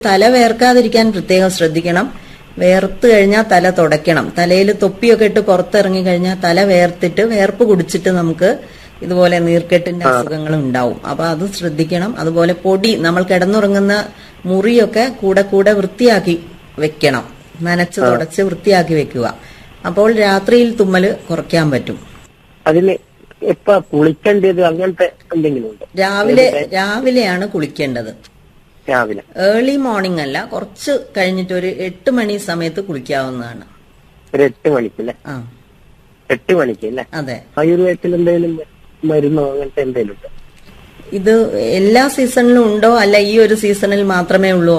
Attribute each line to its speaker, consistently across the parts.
Speaker 1: തല വേർക്കാതിരിക്കാൻ പ്രത്യേകം ശ്രദ്ധിക്കണം വേർത്ത് കഴിഞ്ഞാൽ തല തുടയ്ക്കണം തലയിൽ തൊപ്പിയൊക്കെ ഇട്ട് പുറത്തിറങ്ങി കഴിഞ്ഞാൽ തല വേർത്തിട്ട് വേർപ്പ് കുടിച്ചിട്ട് നമുക്ക് ഇതുപോലെ നീർക്കെട്ടിന്റെ അസുഖങ്ങൾ ഉണ്ടാവും അപ്പൊ അത് ശ്രദ്ധിക്കണം അതുപോലെ പൊടി നമ്മൾ കിടന്നുറങ്ങുന്ന മുറിയൊക്കെ കൂടെ കൂടെ വൃത്തിയാക്കി വെക്കണം നനച്ച് തുടച്ച് വൃത്തിയാക്കി വെക്കുക അപ്പോൾ രാത്രിയിൽ തുമ്മല് കുറയ്ക്കാൻ പറ്റും
Speaker 2: അതിന് എപ്പ കുളിക്കേണ്ടത് അങ്ങനത്തെ എന്തെങ്കിലും ഉണ്ടോ
Speaker 1: രാവിലെ രാവിലെയാണ് കുളിക്കേണ്ടത്
Speaker 2: രാവിലെ
Speaker 1: ഏർലി മോർണിംഗ് അല്ല കുറച്ച് കഴിഞ്ഞിട്ട് ഒരു എട്ട് മണി സമയത്ത് കുളിക്കാവുന്നതാണ്
Speaker 2: ഒരു എട്ട് മണിക്കല്ലേ
Speaker 1: ആ
Speaker 2: എട്ട് മണിക്ക് അല്ലേ
Speaker 1: അതെ
Speaker 2: ആയുർവേദത്തിൽ എന്തെങ്കിലും മരുന്നോ അങ്ങനത്തെ എന്തെങ്കിലും ഉണ്ടോ
Speaker 1: ഇത് എല്ലാ സീസണിലും ഉണ്ടോ അല്ല ഈ ഒരു സീസണിൽ മാത്രമേ ഉള്ളൂ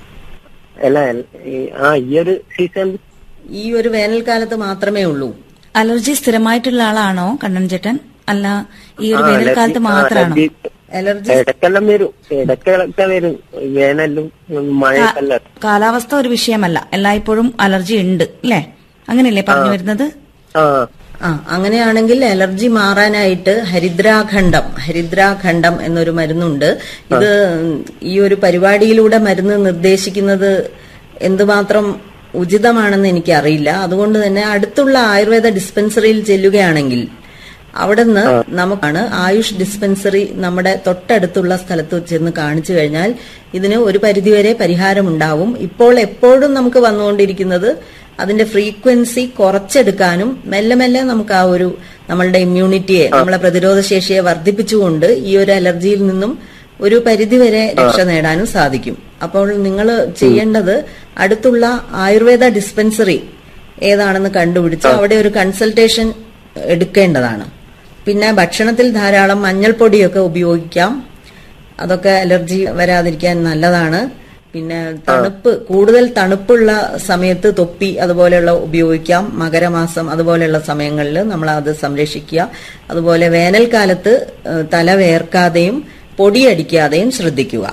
Speaker 2: അല്ല ഈ- ആ ഈ ഒരു സീസൺ
Speaker 1: ഈ ഒരു വേനൽക്കാലത്ത് മാത്രമേ ഉള്ളൂ
Speaker 3: അലർജി സ്ഥിരമായിട്ടുള്ള ആളാണോ കണ്ണൻ ചേട്ടൻ അല്ല ഈ ഒരു വേനൽക്കാലത്ത് മാത്രമാണോ
Speaker 1: അലർജി
Speaker 2: ഇടക്കെല്ലാം വരും ഇടക്കൊക്കെ വരും വേനലും മഴയെല്ലാം
Speaker 3: കാലാവസ്ഥ ഒരു വിഷയമല്ല എല്ലായ്പ്പോഴും അലർജി ഉണ്ട് അല്ലേ അങ്ങനെയല്ലേ പറഞ്ഞു വരുന്നത്
Speaker 2: ആ
Speaker 1: ആ അങ്ങനെയാണെങ്കിൽ അലർജി മാറാനായിട്ട് ഹരിദ്രാഖണ്ഡം ഹരിദ്രാഖണ്ഡം എന്നൊരു മരുന്നുണ്ട് ഇത് ഈ ഒരു പരിപാടിയിലൂടെ മരുന്ന് നിർദ്ദേശിക്കുന്നത് എന്തുമാത്രം ഉചിതമാണെന്ന് എനിക്കറിയില്ല അതുകൊണ്ട് തന്നെ അടുത്തുള്ള ആയുർവേദ ഡിസ്പെൻസറിയിൽ ചെല്ലുകയാണെങ്കിൽ അവിടുന്ന് നമുക്കാണ് ആയുഷ് ഡിസ്പെൻസറി നമ്മുടെ തൊട്ടടുത്തുള്ള സ്ഥലത്ത് ചെന്ന് കാണിച്ചു കഴിഞ്ഞാൽ ഇതിന് ഒരു പരിധിവരെ പരിഹാരമുണ്ടാവും ഇപ്പോൾ എപ്പോഴും നമുക്ക് വന്നുകൊണ്ടിരിക്കുന്നത് അതിന്റെ ഫ്രീക്വൻസി കുറച്ചെടുക്കാനും മെല്ലെ മെല്ലെ നമുക്ക് ആ ഒരു നമ്മളുടെ ഇമ്മ്യൂണിറ്റിയെ നമ്മളെ പ്രതിരോധ ശേഷിയെ വർദ്ധിപ്പിച്ചുകൊണ്ട് ഈ ഒരു അലർജിയിൽ നിന്നും ഒരു പരിധിവരെ രക്ഷ നേടാനും സാധിക്കും അപ്പോൾ നിങ്ങൾ ചെയ്യേണ്ടത് അടുത്തുള്ള ആയുർവേദ ഡിസ്പെൻസറി ഏതാണെന്ന് കണ്ടുപിടിച്ച് അവിടെ ഒരു കൺസൾട്ടേഷൻ എടുക്കേണ്ടതാണ് പിന്നെ ഭക്ഷണത്തിൽ ധാരാളം മഞ്ഞൾപ്പൊടിയൊക്കെ ഉപയോഗിക്കാം അതൊക്കെ അലർജി വരാതിരിക്കാൻ നല്ലതാണ് പിന്നെ തണുപ്പ് കൂടുതൽ തണുപ്പുള്ള സമയത്ത് തൊപ്പി അതുപോലെയുള്ള ഉപയോഗിക്കാം മകരമാസം അതുപോലെയുള്ള സമയങ്ങളിൽ നമ്മൾ അത് സംരക്ഷിക്കുക അതുപോലെ വേനൽക്കാലത്ത് ഏഹ്, തല വേർക്കാതെയും പൊടിയടിക്കാതെയും ശ്രദ്ധിക്കുക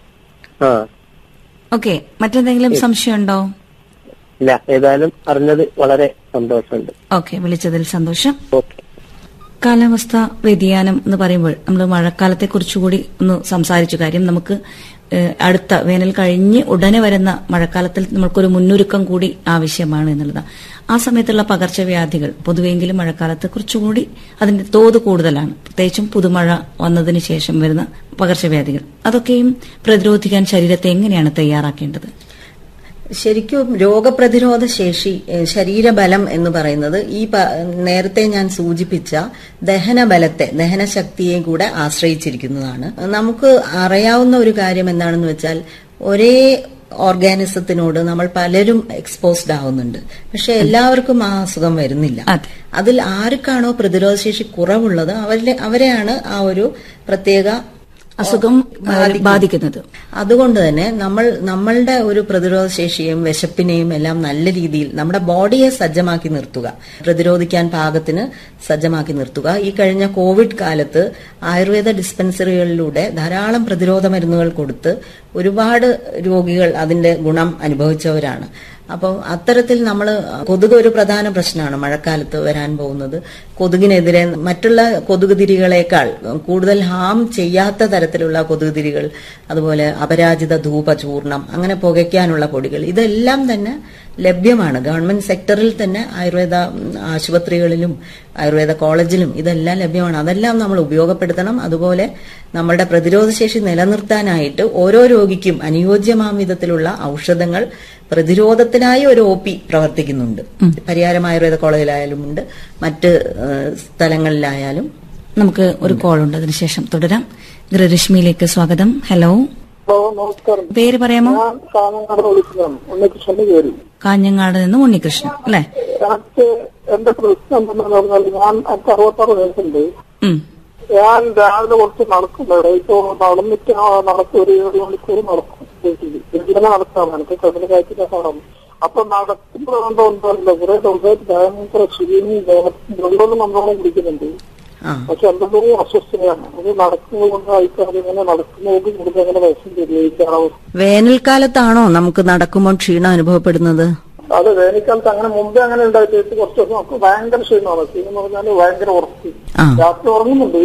Speaker 2: ആ
Speaker 3: ഓക്കെ മറ്റെന്തെങ്കിലും സംശയമുണ്ടോ
Speaker 2: ഇല്ല ഏതായാലും അറിഞ്ഞത് വളരെ സന്തോഷമുണ്ട്
Speaker 3: ഓക്കെ വിളിച്ചതിൽ സന്തോഷം
Speaker 2: ഓക്കെ
Speaker 3: കാലാവസ്ഥ വ്യതിയാനം എന്ന് പറയുമ്പോൾ നമ്മൾ മഴക്കാലത്തെ കുറിച്ചുകൂടി ഒന്ന് സംസാരിച്ചു കാര്യം നമുക്ക് ഏഹ്, അടുത്ത വേനൽ കഴിഞ്ഞ് ഉടനെ വരുന്ന മഴക്കാലത്തിൽ നമ്മൾക്കൊരു മുന്നൊരുക്കം കൂടി ആവശ്യമാണ് എന്നുള്ളതാണ് ആ സമയത്തുള്ള പകർച്ചവ്യാധികൾ പൊതുവെങ്കിലും മഴക്കാലത്ത് കുറച്ചുകൂടി അതിന്റെ തോത് കൂടുതലാണ് പ്രത്യേകിച്ചും പുതുമഴ വന്നതിന് ശേഷം വരുന്ന പകർച്ചവ്യാധികൾ അതൊക്കെയും പ്രതിരോധിക്കാൻ ശരീരത്തെ എങ്ങനെയാണ് തയ്യാറാക്കേണ്ടത്
Speaker 1: ശരിക്കും രോഗപ്രതിരോധ ശേഷി ഏഹ്, ശരീരബലം എന്ന് പറയുന്നത് ഈ പ- നേരത്തെ ഞാൻ സൂചിപ്പിച്ച ദഹനബലത്തെ ദഹനശക്തിയെ കൂടെ ആശ്രയിച്ചിരിക്കുന്നതാണ് നമുക്ക് അറിയാവുന്ന ഒരു കാര്യം എന്താണെന്ന് വെച്ചാൽ ഒരേ ഓർഗാനിസത്തിനോട് നമ്മൾ പലരും എക്സ്പോസ്ഡ് ആവുന്നുണ്ട് പക്ഷെ എല്ലാവർക്കും ആ അസുഖം വരുന്നില്ല
Speaker 3: അതെ.
Speaker 1: അതിൽ ആർക്കാണോ പ്രതിരോധശേഷി കുറവുള്ളത് അവരിലെ അവരെയാണ് ആ ഒരു പ്രത്യേക
Speaker 3: അസുഖം ഏഹ്, ബാധിക്കുന്നത്
Speaker 1: അതുകൊണ്ട് തന്നെ നമ്മൾ നമ്മളുടെ ഒരു പ്രതിരോധ ശേഷിയും വിശപ്പിനെയും എല്ലാം നല്ല രീതിയിൽ നമ്മുടെ ബോഡിയെ സജ്ജമാക്കി നിർത്തുക പ്രതിരോധിക്കാൻ പാകത്തിന് സജ്ജമാക്കി നിർത്തുക ഈ കഴിഞ്ഞ കോവിഡ് കാലത്ത് ആയുർവേദ ഡിസ്പെൻസറികളിലൂടെ ധാരാളം പ്രതിരോധ മരുന്നുകൾ കൊടുത്ത് ഒരുപാട് രോഗികൾ അതിന്റെ ഗുണം അനുഭവിച്ചവരാണ് അപ്പം അത്തരത്തിൽ നമ്മൾ കൊതുക് ഒരു പ്രധാന പ്രശ്നമാണ് മഴക്കാലത്ത് വരാൻ പോകുന്നത് കൊതുകിനെതിരെ മറ്റുള്ള കൊതുക് തിരികളേക്കാൾ കൂടുതൽ ഹാം ചെയ്യാത്ത തരത്തിലുള്ള കൊതുക് തിരികൾ അതുപോലെ അപരാജിത ധൂപചൂർണം അങ്ങനെ പുകയ്ക്കാനുള്ള പൊടികൾ ഇതെല്ലാം തന്നെ ലഭ്യമാണ് ഗവൺമെന്റ് സെക്ടറിൽ തന്നെ ആയുർവേദ ഉം, ആശുപത്രികളിലും ആയുർവേദ കോളേജിലും ഇതെല്ലാം ലഭ്യമാണ് അതെല്ലാം നമ്മൾ ഉപയോഗപ്പെടുത്തണം അതുപോലെ നമ്മളുടെ പ്രതിരോധശേഷി നിലനിർത്താനായിട്ട് ഓരോ രോഗിക്കും അനുയോജ്യമാം വിധത്തിലുള്ള ഔഷധങ്ങൾ പ്രതിരോധത്തിനായി ഒരു ഒ പി പ്രവർത്തിക്കുന്നുണ്ട് പരിഹാരം ആയുർവേദ കോളേജിലായാലും ഉണ്ട് മറ്റ് ഏഹ്, സ്ഥലങ്ങളിലായാലും
Speaker 3: നമുക്ക് ഒരു കോൾ ഉണ്ട് അതിനുശേഷം തുടരാം ഗൃഹരശ്മിയിലേക്ക് സ്വാഗതം ഹലോ
Speaker 4: ഹലോ നമസ്കാരം
Speaker 3: പേര് പറയാമോ
Speaker 4: ഞാൻ കാഞ്ഞങ്ങാട് വിളിക്കുന്നതാണ് ഉണ്ണികൃഷ്ണന്റെ പേര്
Speaker 3: കാഞ്ഞങ്ങാട് നിന്ന് ഉണ്ണികൃഷ്ണൻ അല്ലെ
Speaker 4: എനിക്ക് എന്റെ പ്രശ്നം എന്തെന്ന് പറഞ്ഞാൽ ഞാൻ എനിക്ക് അറുപത്താറ് വയസ്സുണ്ട്
Speaker 3: ഉം
Speaker 4: ഞാൻ രാവിലെ കുറച്ച് നടക്കും ഇവിടെ ഇപ്പോ നടന്നിട്ട് ആ നടക്കും ഒരു ഏഴ് മണിക്കൂർ നടക്കും വീട്ടിൽ വീട്ടിൽ നടക്കാം എനിക്ക് കണ്ണിന് കാഴ്ച കാണാം അപ്പൊ നടക്കുമ്പോഴാണോ എന്തല്ല കുറെ ദിവസമായിട്ട് ഭയങ്കര ക്ഷീണി വെള്ളം നല്ലോണം കുടിക്കുന്നുണ്ട്
Speaker 1: ആ
Speaker 4: പക്ഷെ എന്തെല്ലോ അസ്വസ്ഥതയാണ് അത് നടക്കുന്നത് കൊണ്ട് ആയിക്കാതെ ഇങ്ങനെ നടക്കുന്നത് കൂടുതൽ അങ്ങനെ വിഷം തരികയാണ്
Speaker 1: വേനൽക്കാലത്താണോ നമുക്ക് നടക്കുമ്പോൾ ക്ഷീണം അനുഭവപ്പെടുന്നത്
Speaker 4: അത് വേനൽക്കാലത്ത് അങ്ങനെ മുമ്പേ അങ്ങനെ ഉണ്ടായിട്ട് കുറച്ച് ദിവസം നമുക്ക് ഭയങ്കര ക്ഷീണമാണ് ക്ഷീണം എന്ന് പറഞ്ഞാൽ ഭയങ്കര ഉറപ്പ്
Speaker 1: ആ
Speaker 4: രാത്രി ഉറങ്ങുന്നുണ്ട്